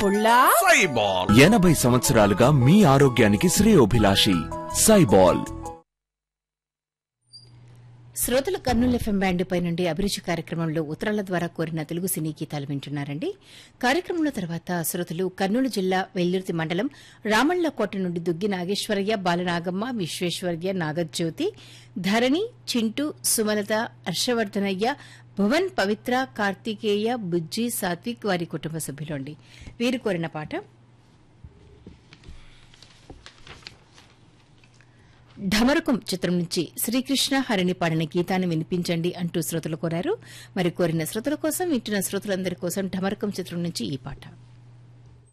పుల్లా సైబాల్ ఎనభై సంవత్సరాలుగా మీ ఆరోగ్యానికి శ్రేయోభిలాషి సైబాల్ శ్రోతలు కర్నూలు ఎఫ్ఎం బ్యాండ్ పై నుండి అభిరుచి కార్యక్రమంలో ఉత్తరాల ద్వారా కోరిన తెలుగు సినీ గీతాలు వింటున్నారండి కార్యక్రమంలో తర్వాత శ్రోతలు కర్నూలు జిల్లా వెల్లుర్తి మండలం రామళ్లకోట నుండి దుగ్గి నాగేశ్వరయ్య బాలనాగమ్మ విశ్వేశ్వర్య నాగజ్యోతి ధరణి చింటూ సుమలత హర్షవర్ధనయ్య భువన్ పవిత్ర కార్తికేయ బుజ్జి సాత్విక్ వారి కుటుంబ సభ్యులండి వీరు కోరిన పాట ఢమరకం చిత్రం నుంచి శ్రీకృష్ణ హరిని పాడిన గీతాన్ని వినిపించండి అంటూ శ్రోతలు కోరారు మరి కోరిన శ్రోతల కోసం వింటున్న శ్రోతలందరి కోసం ఢమరకం చిత్రం నుంచి ఈ పాట